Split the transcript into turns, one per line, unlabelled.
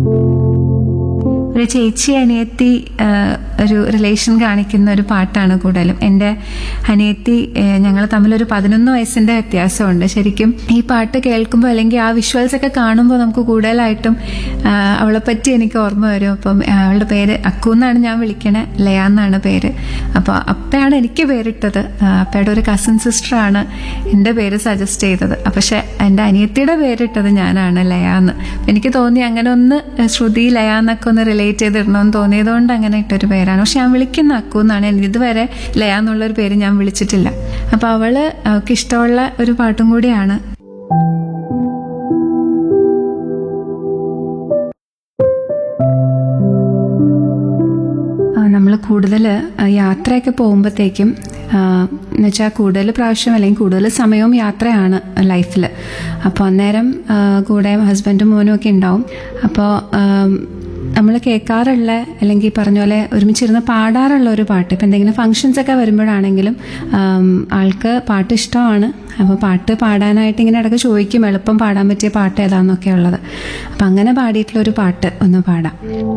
ഒരു ചേച്ചി അനിയത്തി ആ, ഒരു റിലേഷൻ കാണിക്കുന്ന ഒരു പാട്ടാണ് കൂടുതലും എൻ്റെ അനിയത്തി ഞങ്ങൾ തമ്മിലൊരു പതിനൊന്ന് വയസ്സിന്റെ വ്യത്യാസമുണ്ട് ശരിക്കും ഈ പാട്ട് കേൾക്കുമ്പോൾ അല്ലെങ്കിൽ ആ വിഷ്വൽസ് ഒക്കെ കാണുമ്പോൾ നമുക്ക് കൂടുതലായിട്ടും ആ, അവളെ പറ്റി എനിക്ക് ഓർമ്മ വരും അപ്പം ആ, അവളുടെ പേര് അക്കു എന്നാണ് ഞാൻ വിളിക്കണേ ലയ എന്നാണ് പേര് അപ്പോൾ അപ്പയാണ് എനിക്ക് പേരിട്ടത് ആ, അപ്പയുടെ ഒരു കസിൻ സിസ്റ്ററാണ് എൻ്റെ പേര് സജസ്റ്റ് ചെയ്തത് പക്ഷെ എൻ്റെ അനിയത്തിയുടെ പേരിട്ടത് ഞാനാണ് ലയ എന്ന് അപ്പൊ എനിക്ക് തോന്നി അങ്ങനെ ഒന്ന് ശ്രുതി ലയ എന്നൊക്കെ ഒന്ന് റിലേറ്റ് ചെയ്തിടണമെന്ന് തോന്നിയതുകൊണ്ട് അങ്ങനെ ഇട്ടൊരു പേരാണ് പക്ഷെ ഞാൻ വിളിക്കുന്ന അക്കു എന്നാണ് എനിക്ക് ഇതുവരെ ലയ എന്നുള്ളൊരു പേര് ഞാൻ വിളിച്ചിട്ടില്ല അപ്പൊ അവള് അവൾക്ക് ഇഷ്ടമുള്ള ഒരു പാട്ടും കൂടിയാണ് നമ്മൾ കൂടുതൽ യാത്രയൊക്കെ പോകുമ്പോഴത്തേക്കും എന്നുവെച്ചാൽ കൂടുതൽ പ്രാവശ്യം അല്ലെങ്കിൽ കൂടുതൽ സമയവും യാത്രയാണ് ലൈഫിൽ അപ്പോൾ അന്നേരം ആ, കൂടെ ഹസ്ബൻഡും മോനും ഒക്കെ ഉണ്ടാവും അപ്പോൾ നമ്മൾ കേൾക്കാറുള്ള അല്ലെങ്കിൽ പറഞ്ഞ പോലെ ഒരുമിച്ചിരുന്ന് പാടാറുള്ള ഒരു പാട്ട് ഇപ്പം എന്തെങ്കിലും ഫങ്ഷൻസ് ഒക്കെ വരുമ്പോഴാണെങ്കിലും ആം, ആൾക്ക് പാട്ട് ഇഷ്ടമാണ് അപ്പോൾ പാട്ട് പാടാനായിട്ട് ഇങ്ങനെ ഇടയ്ക്ക് ചോദിക്കും എളുപ്പം പാടാൻ പറ്റിയ പാട്ട് ഏതാണെന്നൊക്കെ ഉള്ളത് അപ്പം അങ്ങനെ പാടിയിട്ടുള്ള ഒരു പാട്ട് ഒന്ന് പാടാം